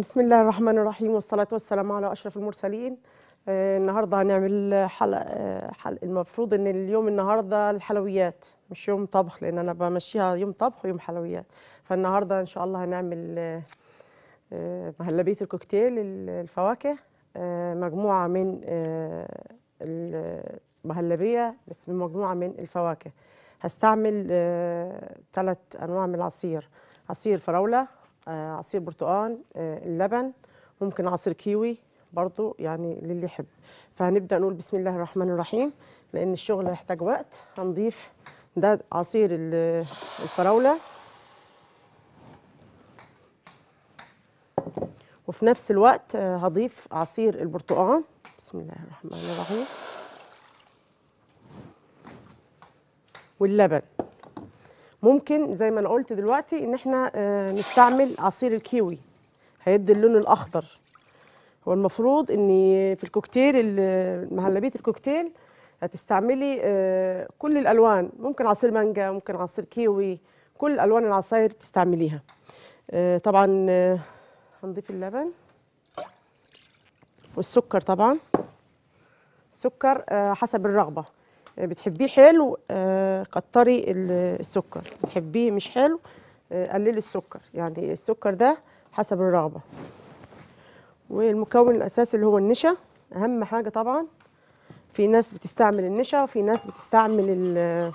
بسم الله الرحمن الرحيم والصلاة والسلام على أشرف المرسلين آه، النهارده هنعمل حلقة آه، حلقة المفروض إن اليوم النهارده الحلويات مش يوم طبخ لأن أنا بمشيها يوم طبخ ويوم حلويات فالنهارده إن شاء الله هنعمل آه، آه، مهلبية الكوكتيل ال- الفواكه آه، مجموعة من آه، المهلبية بس بمجموعة من الفواكه هستعمل ثلاث أنواع من العصير عصير فراولة آه، عصير برتقال آه، اللبن ممكن عصير كيوي برضو يعني للي يحب فهنبدأ نقول بسم الله الرحمن الرحيم لأن الشغل هيحتاج وقت هنضيف ده عصير ال- الفراولة وفي نفس الوقت آه، هضيف عصير البرتقال بسم الله الرحمن الرحيم واللبن ممكن زي ما انا قلت دلوقتي ان احنا آه، نستعمل عصير الكيوي هيدي اللون الاخضر هو المفروض ان في الكوكتيل ال- مهلبيه الكوكتيل هتستعملي آه، كل الالوان ممكن عصير مانجا ممكن عصير كيوي كل الوان العصاير تستعمليها آه، طبعا آه، هنضيف اللبن والسكر طبعا السكر آه، حسب الرغبه آه، بتحبيه حلو آه، كتري ال- السكر بتحبيه مش حلو آه، قللي السكر يعني السكر ده حسب الرغبه والمكون الاساسي اللي هو النشا اهم حاجه طبعا في ناس بتستعمل النشا وفي ناس بتستعمل ال-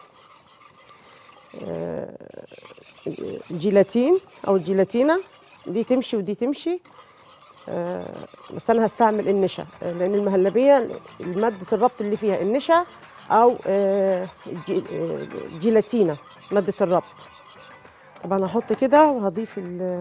آه، الجيلاتين او الجيلاتينا دي تمشي ودي تمشي آه، بس انا هستعمل النشا آه، لان المهلبيه ماده الربط اللي فيها النشا او آه، الجي- آه، الجيلاتينا ماده الربط طبعا هحط كده وهضيف ال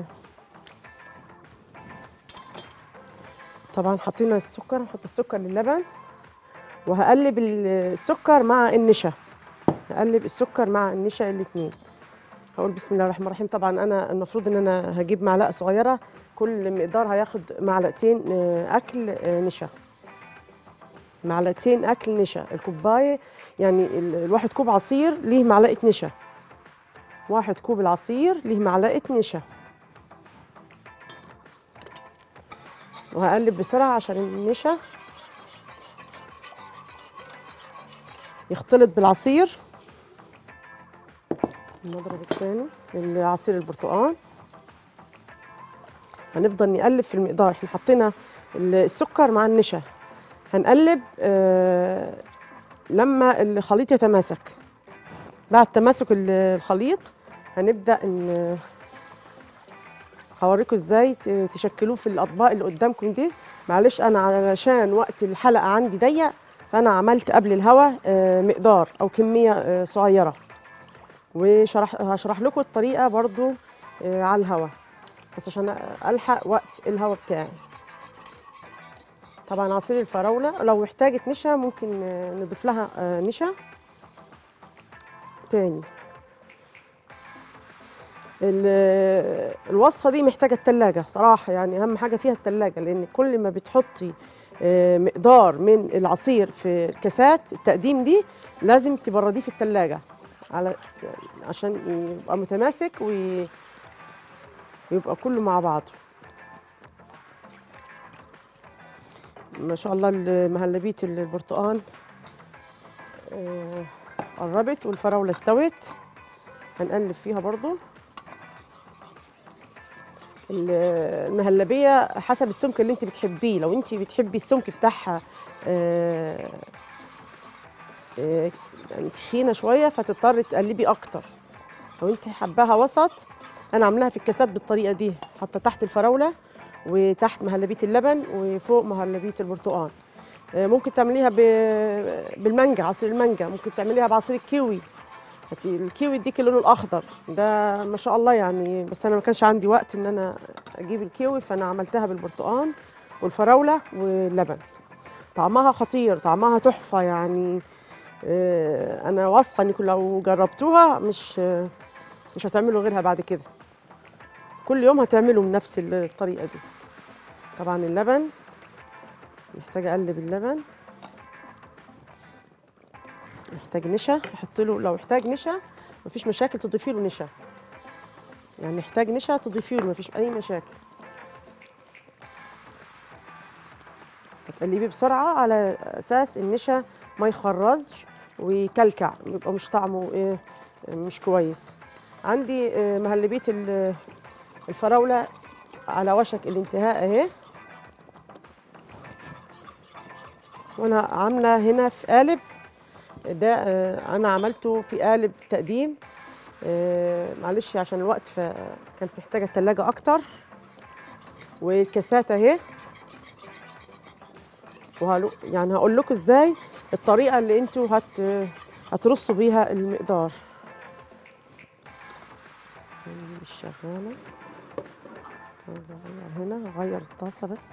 طبعا حطينا السكر هحط السكر للبن وهقلب ال- السكر مع النشا هقلب السكر مع النشا الاتنين هقول بسم الله الرحمن الرحيم طبعا انا المفروض ان انا هجيب معلقه صغيره كل مقدار هياخد معلقتين آه، اكل آه، نشا معلقتين اكل نشا الكوبايه يعني ال- الواحد كوب عصير ليه معلقه نشا واحد كوب العصير ليه معلقه نشا وهقلب بسرعه عشان النشا يختلط بالعصير المضرب الثاني لعصير البرتقال هنفضل نقلب في المقدار احنا حطينا السكر مع النشا هنقلب آه لما الخليط يتماسك بعد تماسك ال- الخليط هنبدأ ان هوريكم ازاي ت- تشكلوه في الاطباق اللي قدامكم دي معلش انا علشان وقت الحلقه عندي ضيق فانا عملت قبل الهوا آه، مقدار او كميه آه، صغيره وشرح هشرح لكم الطريقه برضو آه، على الهوا بس عشان الحق وقت الهوا بتاعي طبعا عصير الفراوله لو احتاجت نشا ممكن آه، نضيف لها آه، نشا تاني ال- الوصفه دي محتاجه التلاجة صراحه يعني اهم حاجه فيها التلاجة لان كل ما بتحطي آه، مقدار من العصير في الكاسات التقديم دي لازم تبرديه في التلاجة على عشان يبقى متماسك وي- ويبقى كله مع بعضه ما شاء الله مهلبيه البرتقال آه، قربت والفراوله استوت هنقلب فيها برضو ال- المهلبيه حسب السمك اللي انت بتحبيه لو انت بتحبي السمك بتاعها آه، آه، يعني تخينه شويه فتضطري تقلبي اكتر لو انت حباها وسط انا عاملاها في الكاسات بالطريقه دي حاطه تحت الفراوله وتحت مهلبيه اللبن وفوق مهلبيه البرتقال آه، ممكن تعمليها ب- بالمانجا عصير المانجا ممكن تعمليها بعصير الكيوي هاتي الكيوي يديك اللون الاخضر ده ما شاء الله يعني بس انا ما كانش عندي وقت ان انا اجيب الكيوي فانا عملتها بالبرتقال والفراوله واللبن طعمها خطير طعمها تحفه يعني آه، انا واثقه انكم لو جربتوها مش آه، مش هتعملوا غيرها بعد كده كل يوم هتعملوا من نفس الطريقه دي طبعا اللبن محتاجه اقلب اللبن محتاج نشا احط له لو احتاج نشا مفيش مشاكل تضيفي له نشا يعني يحتاج نشا تضيفي له مفيش اي مشاكل هتقلبيه بسرعه على اساس النشا ما يخرزش ويكلكع يبقى مش طعمه ايه مش كويس عندي آه، مهلبيه ال- الفراوله على وشك الانتهاء اهي وانا عامله هنا في قالب ده آه، انا عملته في قالب تقديم آه، معلش عشان الوقت فكانت محتاجه التلاجة اكتر والكاسات اهي وهلو يعني هقول لكم ازاي الطريقه اللي انتوا هت هترصوا بيها المقدار يعني مش شغاله هغير هنا هغير الطاسه بس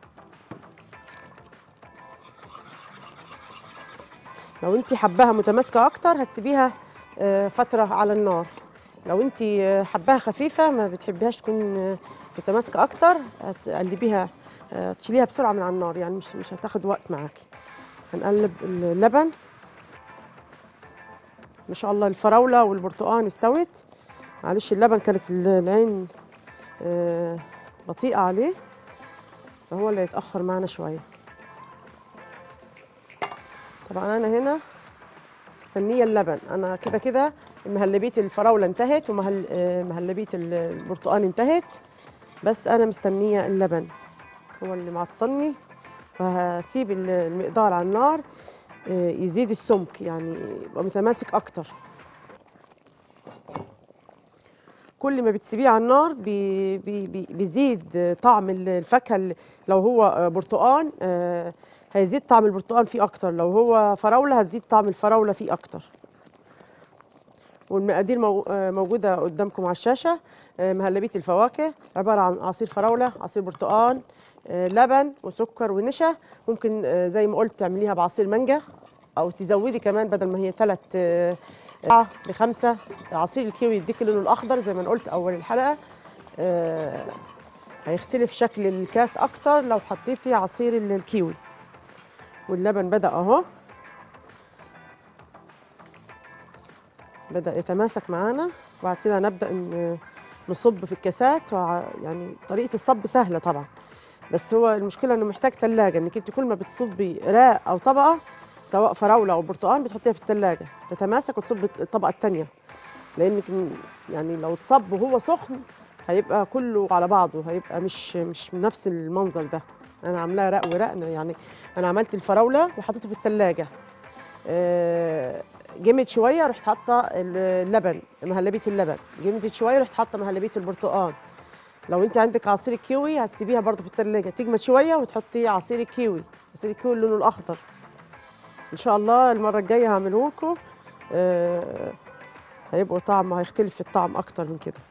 لو انت حباها متماسكه اكتر هتسيبيها آه، فتره على النار لو انت آه، حباها خفيفه ما بتحبيهاش تكون آه، متماسكه اكتر هتقلبيها آه، تشيليها بسرعه من على النار يعني مش مش هتاخد وقت معاكي هنقلب اللبن ما شاء الله الفراوله والبرتقال استوت معلش اللبن كانت ال- العين آه، بطيئه عليه فهو اللي يتاخر معنا شويه طبعا انا هنا مستنيه اللبن انا كده كده مهلبيه الفراوله انتهت ومهلبيه البرتقال انتهت بس انا مستنيه اللبن هو اللي معطلني فهسيب ال- المقدار على النار آه، يزيد السمك يعني يبقى متماسك اكتر كل ما بتسيبيه على النار بي بي بي بيزيد طعم الفاكهه اللي- لو هو برتقان آه، هيزيد طعم البرتقال فيه اكتر لو هو فراوله هتزيد طعم الفراوله فيه اكتر والمقادير مو- آه، موجوده قدامكم على الشاشه آه، مهلبيه الفواكه عباره عن عصير فراوله عصير برتقال آه، لبن وسكر ونشا ممكن آه، زي ما قلت تعمليها بعصير مانجا او تزودي كمان بدل ما هي ثلاث بخمسه عصير الكيوي يديك اللون الاخضر زي ما انا قلت اول الحلقه آه، هيختلف شكل الكاس اكتر لو حطيتي عصير ال- الكيوي واللبن بدا اهو بدا يتماسك معانا وبعد كده هنبدا ن- نصب في الكاسات وع- يعني طريقه الصب سهله طبعا بس هو المشكله انه محتاج ثلاجه انك انت كل ما بتصبي راق او طبقه سواء فراوله او برتقال بتحطيها في الثلاجه تتماسك وتصب الطبقه الثانيه لانك م- يعني لو اتصب وهو سخن هيبقى كله على بعضه هيبقى مش مش نفس المنظر ده انا عاملاه رق ورق يعني انا عملت الفراوله وحطيته في الثلاجه جمد شويه رحت حاطه اللبن مهلبيه اللبن جمدت شويه رحت حاطه مهلبيه البرتقال لو انت عندك عصير الكيوي هتسيبيها برضه في الثلاجه تجمد شويه وتحطي عصير الكيوي عصير الكيوي لونه الاخضر ان شاء الله المره الجايه هعمله لكم آه هيبقوا طعم هيختلف في الطعم اكتر من كده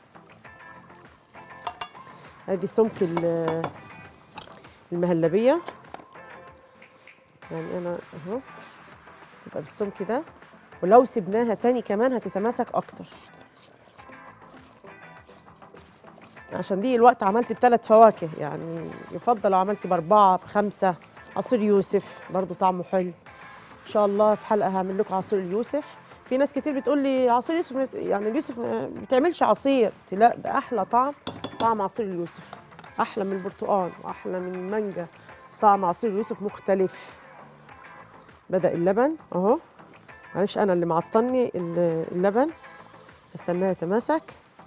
ادي سمك ال- المهلبيه يعني انا اهو تبقى بالسمك ده ولو سبناها تاني كمان هتتماسك اكتر عشان دي الوقت عملت بثلاث فواكه يعني يفضل لو عملت باربعه بخمسه عصير يوسف برضو طعمه حلو ان شاء الله في حلقه هعمل لكم عصير اليوسف في ناس كتير بتقول لي عصير يوسف مت- يعني اليوسف ما بتعملش عصير قلت لا ده احلى طعم طعم عصير اليوسف احلى من البرتقال واحلى من المانجا طعم عصير اليوسف مختلف بدا اللبن اهو معلش انا اللي معطلني ال- اللبن استناه يتماسك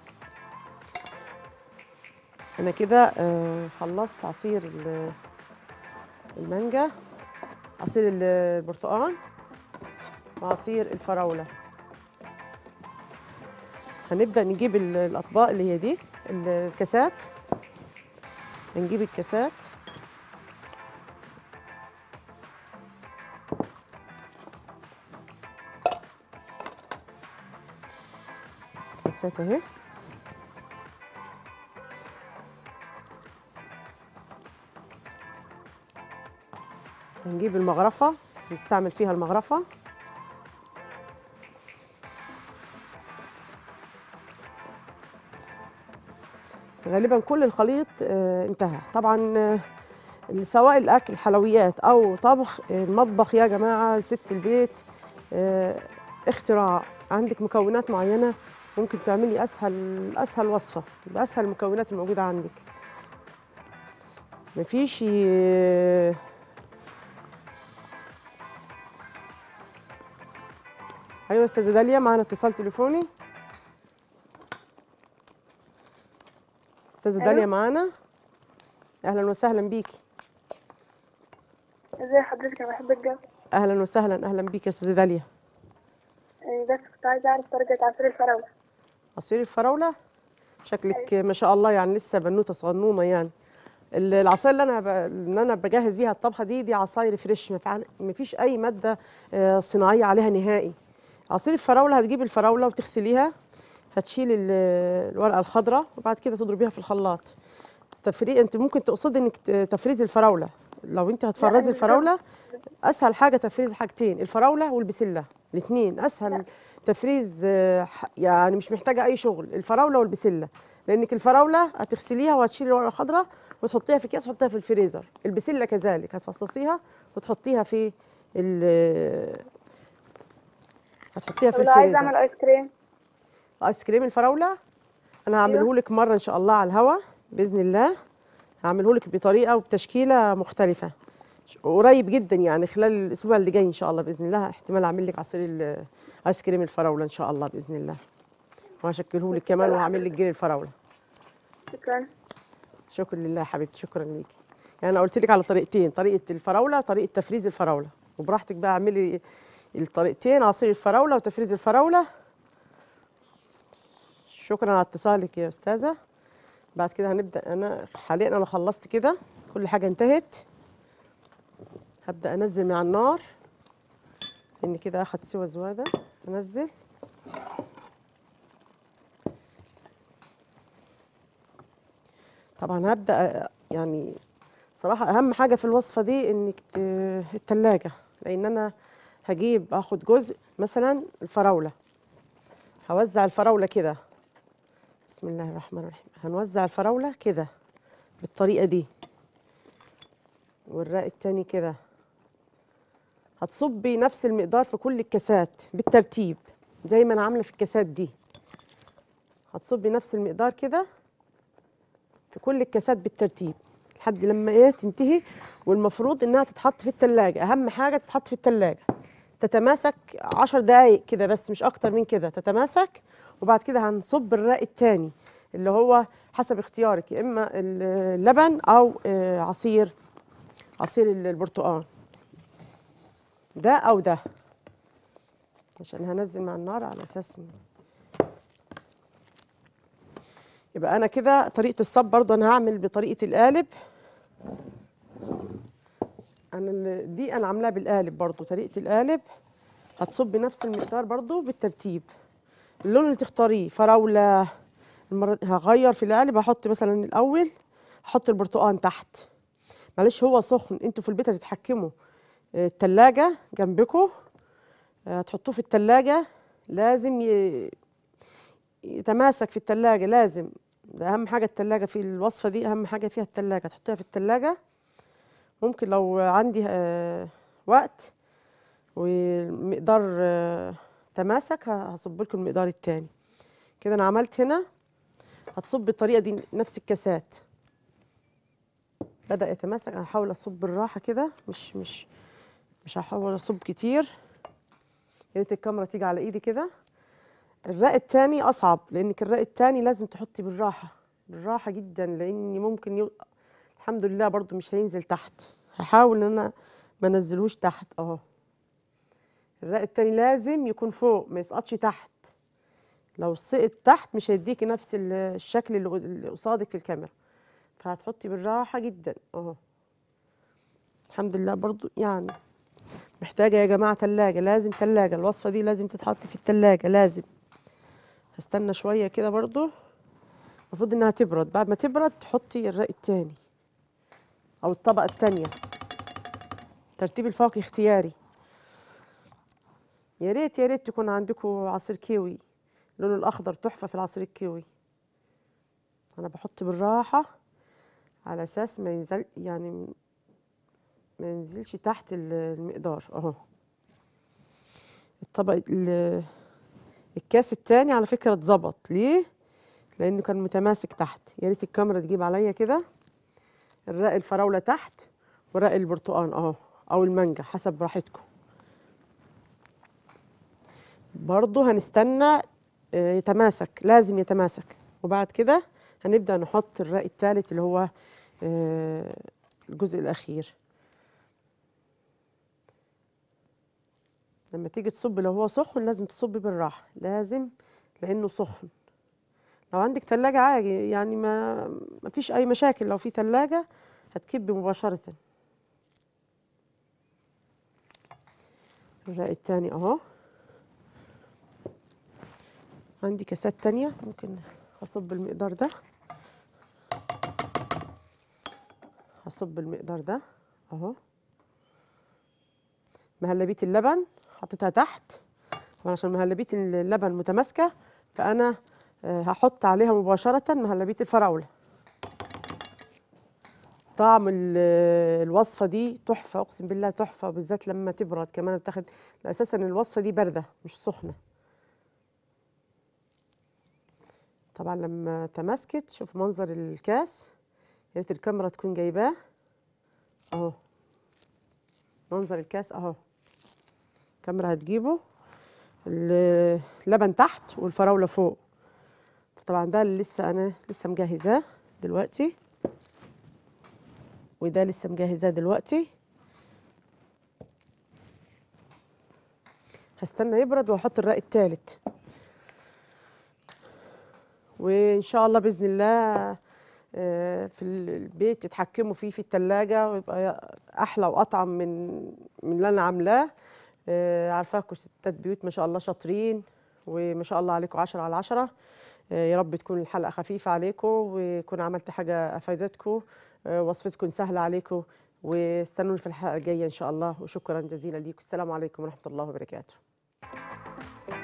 انا كده آه، خلصت عصير ال- المانجا عصير ال- البرتقال وعصير الفراولة هنبدأ نجيب ال- الأطباق اللي هي دي الكاسات هنجيب الكاسات كاسات اهي هنجيب المغرفة نستعمل فيها المغرفة غالبا كل الخليط آه، انتهى طبعا آه، سواء الاكل حلويات او طبخ آه، المطبخ يا جماعه ست البيت آه، اختراع عندك مكونات معينه ممكن تعملي اسهل اسهل وصفه باسهل المكونات الموجوده عندك مفيش ي- ايوه استاذه داليا معانا اتصال تليفوني استاذه أيوة. داليا معانا اهلا وسهلا بيكي ازي حضرتك انا بحبك جدا اهلا وسهلا اهلا بيكي يا استاذه داليا إيه، بس كنت عايزه اعرف طريقه عصير الفراوله عصير الفراوله شكلك ما شاء الله يعني لسه بنوته صغنونه يعني ال- العصاير اللي انا ب... اللي انا بجهز بيها الطبخه دي دي عصاير فريش ما فعل- ما فيش اي ماده آه، صناعيه عليها نهائي عصير الفراوله هتجيب الفراوله وتغسليها هتشيل ال- الورقه الخضراء وبعد كده تضربيها في الخلاط تفريق انت ممكن تقصدي انك ت- تفريز الفراوله لو انت هتفرزي أنا الفراوله اسهل حاجه تفريز حاجتين الفراوله والبسله الاثنين اسهل تفريز آه، ح- يعني مش محتاجه اي شغل الفراوله والبسله لانك الفراوله هتغسليها وهتشيلي الورقه الخضراء وتحطيها في اكياس وتحطيها في الفريزر البسله كذلك هتفصصيها وتحطيها في ال هتحطيها في طب لو عايزه الفريزر اعمل ايس كريم ايس كريم الفراوله انا هعمله لك مره ان شاء الله على الهوا باذن الله هعمله لك بطريقه وبتشكيله مختلفه ش- قريب جدا يعني خلال الاسبوع اللي جاي ان شاء الله باذن الله احتمال اعمل لك عصير ال- ايس كريم الفراوله ان شاء الله باذن الله وهشكله لك كمان وهعمل لك جيل الفراوله شكرا شكرا لله يا حبيبتي شكرا ليكي يعني انا قلت لك على طريقتين طريقه الفراوله وطريقه تفريز الفراوله وبراحتك بقى اعملي الطريقتين عصير الفراوله وتفريز الفراوله شكرا على اتصالك يا استاذه بعد كده هنبدا انا حاليا انا خلصت كده كل حاجه انتهت هبدا انزل من على النار لان كده اخد سوى زواده انزل طبعا هبدا يعني صراحه اهم حاجه في الوصفه دي انك ت- التلاجة لان انا هجيب اخد جزء مثلا الفراوله هوزع الفراوله كده بسم الله الرحمن الرحيم هنوزع الفراوله كده بالطريقه دي والراق التاني كده هتصبي نفس المقدار في كل الكاسات بالترتيب زي ما انا عامله في الكاسات دي هتصبي نفس المقدار كده في كل الكاسات بالترتيب لحد لما ايه تنتهي والمفروض انها تتحط في التلاجة اهم حاجة تتحط في التلاجة تتماسك عشر دقايق كده بس مش اكتر من كده تتماسك وبعد كده هنصب الراق التاني اللي هو حسب اختيارك يا اما اللبن او آه، عصير عصير البرتقال ده او ده عشان هنزل مع النار على اساس إن- يبقى انا كده طريقه الصب برضه انا هعمل بطريقه القالب انا ال- دي انا عاملاها بالقالب برضه طريقه القالب هتصبي نفس المقدار برضه بالترتيب اللون اللي تختاريه فراوله المره هغير في القالب هحط مثلا الاول هحط البرتقال تحت معلش هو سخن انتوا في البيت هتتحكموا آه، التلاجة جنبكم آه، هتحطوه في التلاجة لازم ي- يتماسك في التلاجة لازم ده أهم حاجة التلاجة في الوصفة دي أهم حاجة فيها التلاجة تحطيها في التلاجة ممكن لو عندي آه، وقت والمقدار آه، تماسك ه- هصب لكم المقدار التاني كده أنا عملت هنا هتصب بالطريقة دي نفس الكاسات بدأ يتماسك أنا هحاول أصب بالراحة كده مش مش مش هحاول أصب كتير يا ريت الكاميرا تيجي على إيدي كده الراق التاني اصعب لانك الراق التاني لازم تحطي بالراحه بالراحه جدا لاني ممكن يو... الحمد لله برضو مش هينزل تحت هحاول ان انا ما انزلهوش تحت اهو الراق التاني لازم يكون فوق ما يسقطش تحت لو سقط تحت مش هيديكي نفس ال- الشكل اللي اللي قصادك في الكاميرا فهتحطي بالراحه جدا اهو الحمد لله برضو يعني محتاجه يا جماعه تلاجة لازم تلاجة الوصفه دي لازم تتحط في التلاجة لازم هستنى شويه كده برضو المفروض انها تبرد بعد ما تبرد تحطي الرق التاني او الطبقه التانية ترتيب الفواكه اختياري يا ريت يا ريت تكون عندكم عصير كيوي لونه الاخضر تحفه في العصير الكيوي انا بحط بالراحه على اساس ما ينزل يعني ما ينزلش تحت ال- المقدار اهو الطبق ال- الكاس التاني على فكرة اتظبط ليه؟ لأنه كان متماسك تحت يا ريت الكاميرا تجيب عليا كده الرق الفراولة تحت ورق البرتقال اهو أو المانجا حسب راحتكم برضو هنستنى آه، يتماسك لازم يتماسك وبعد كده هنبدأ نحط الرق الثالث اللي هو آه، الجزء الأخير لما تيجي تصب لو هو سخن لازم تصب بالراحة لازم لأنه سخن لو عندك تلاجة عادي يعني ما ما فيش أي مشاكل لو في تلاجة هتكب مباشرة الرق التاني أهو عندي كاسات تانية ممكن هصب المقدار ده هصب المقدار ده اهو مهلبية اللبن حطيتها تحت طبعا عشان مهلبية اللبن متماسكة فأنا آه، هحط عليها مباشرة مهلبية الفراولة طعم ال- الوصفة دي تحفة أقسم بالله تحفة بالذات لما تبرد كمان بتاخد أساسا الوصفة دي باردة مش سخنة طبعا لما تماسكت شوف منظر الكاس يا ريت الكاميرا تكون جايباه اهو منظر الكاس اهو الكاميرا هتجيبه ال- اللبن تحت والفراولة فوق طبعا ده اللي لسه انا لسه مجهزاه دلوقتي وده لسه مجهزاه دلوقتي هستنى يبرد واحط الرق التالت وان شاء الله باذن الله آه، في البيت تتحكموا فيه في التلاجة ويبقى احلى واطعم من من اللي انا عاملاه آه، عارفاكم ستات بيوت ما شاء الله شاطرين وما شاء الله عليكم عشرة على عشرة آه، يا رب تكون الحلقة خفيفة عليكم ويكون عملت حاجة أفادتكم آه، وصفتكم سهلة عليكم واستنوني في الحلقة الجاية إن شاء الله وشكرا جزيلا ليكم السلام عليكم ورحمة الله وبركاته